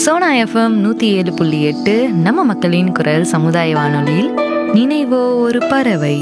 Sona FM நூற்றி ஏழு புள்ளி எட்டு நம்ம மக்களின் குரல் சமுதாய வானொலியில் நினைவோ ஒரு பறவை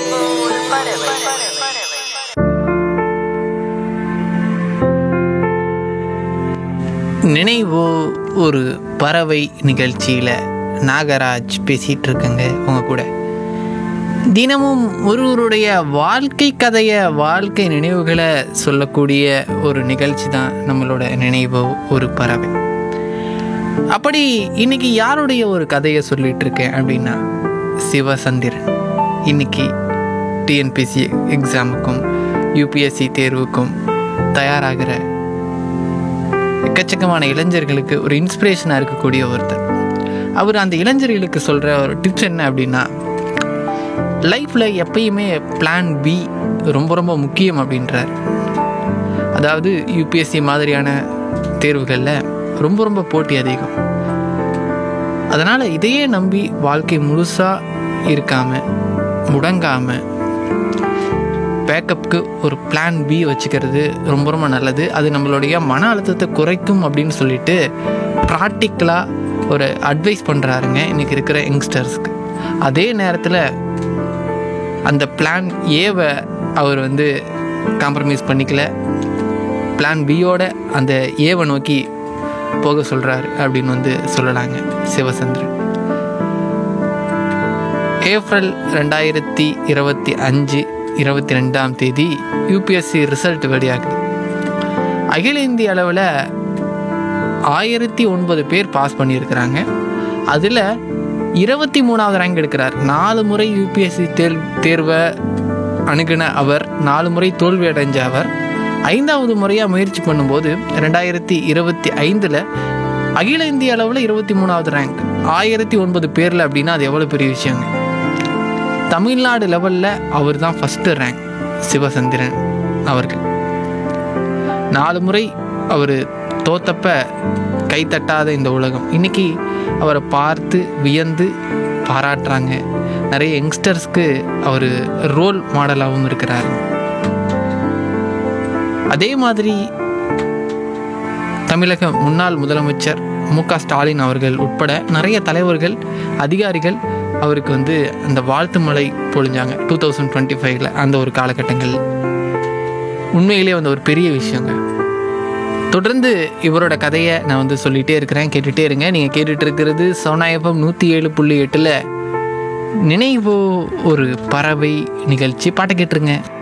நினைவோ ஒரு பறவை நிகழ்ச்சியில் நாகராஜ் பேசிகிட்டு இருக்கேங்க உங்க கூட தினமும் ஒருவருடைய வாழ்க்கை கதையை வாழ்க்கை நினைவுகளை சொல்லக்கூடிய ஒரு நிகழ்ச்சி தான் நம்மளோட நினைவோ ஒரு பறவை அப்படி இன்னைக்கு யாருடைய ஒரு கதையை சொல்லிட்டு இருக்கேன் அப்படின்னா சிவசந்திரன் இன்னைக்கு டிஎன்பிசி எக்ஸாமுக்கும் யூபிஎஸ்சி தேர்வுக்கும் தயாராகிற எக்கச்சக்கமான இளைஞர்களுக்கு ஒரு இன்ஸ்பிரேஷனாக இருக்கக்கூடிய ஒருத்தர் அவர் அந்த இளைஞர்களுக்கு சொல்கிற ஒரு டிப்ஸ் என்ன அப்படின்னா லைஃப்பில் எப்பயுமே பிளான் பி ரொம்ப ரொம்ப முக்கியம் அப்படின்றார் அதாவது யூபிஎஸ்சி மாதிரியான தேர்வுகளில் ரொம்ப ரொம்ப போட்டி அதிகம் அதனால் இதையே நம்பி வாழ்க்கை முழுசாக இருக்காமல் முடங்காமல் பேக்கப்புக்கு ஒரு பிளான் பி வச்சுக்கிறது ரொம்ப ரொம்ப நல்லது அது நம்மளுடைய மன அழுத்தத்தை குறைக்கும் அப்படின்னு சொல்லிட்டு ப்ராக்டிக்கலாக ஒரு அட்வைஸ் பண்ணுறாருங்க இன்றைக்கி இருக்கிற யங்ஸ்டர்ஸ்க்கு அதே நேரத்தில் அந்த பிளான் ஏவை அவர் வந்து காம்ப்ரமைஸ் பண்ணிக்கல பிளான் பியோட அந்த ஏவை நோக்கி போக சொல்கிறாரு அப்படின்னு வந்து சொல்லலாங்க சிவசந்திரன் ஏப்ரல் ரெண்டாயிரத்தி இருபத்தி அஞ்சு இருபத்தி ரெண்டாம் தேதி யூபிஎஸ்சி ரிசல்ட் வெளியாகுது அகில இந்திய அளவில் ஆயிரத்தி ஒன்பது பேர் பாஸ் பண்ணியிருக்கிறாங்க அதில் இருபத்தி மூணாவது ரேங்க் எடுக்கிறார் நாலு முறை யூபிஎஸ்சி தேர் தேர்வை அணுகின அவர் நாலு முறை தோல்வி அடைஞ்ச அவர் ஐந்தாவது முறையாக முயற்சி பண்ணும்போது ரெண்டாயிரத்தி இருபத்தி ஐந்தில் அகில இந்திய அளவில் இருபத்தி மூணாவது ரேங்க் ஆயிரத்தி ஒன்பது பேரில் அப்படின்னா அது எவ்வளோ பெரிய விஷயங்க தமிழ்நாடு லெவலில் அவர் தான் ஃபஸ்ட்டு ரேங்க் சிவசந்திரன் அவர்கள் நாலு முறை அவர் தோத்தப்ப கைத்தட்டாத இந்த உலகம் இன்னைக்கு அவரை பார்த்து வியந்து பாராட்டுறாங்க நிறைய யங்ஸ்டர்ஸ்க்கு அவர் ரோல் மாடலாகவும் இருக்கிறார் அதே மாதிரி தமிழக முன்னாள் முதலமைச்சர் மு க ஸ்டாலின் அவர்கள் உட்பட நிறைய தலைவர்கள் அதிகாரிகள் அவருக்கு வந்து அந்த வாழ்த்து மலை பொழிஞ்சாங்க டூ தௌசண்ட் டுவெண்ட்டி ஃபைவ்ல அந்த ஒரு காலகட்டங்கள் உண்மையிலே வந்து ஒரு பெரிய விஷயங்க தொடர்ந்து இவரோட கதையை நான் வந்து சொல்லிகிட்டே இருக்கிறேன் கேட்டுகிட்டே இருங்க நீங்கள் கேட்டுட்டு இருக்கிறது சோனாயப்பம் நூற்றி ஏழு புள்ளி எட்டில் நினைவோ ஒரு பறவை நிகழ்ச்சி பாட்டை கேட்டுருங்க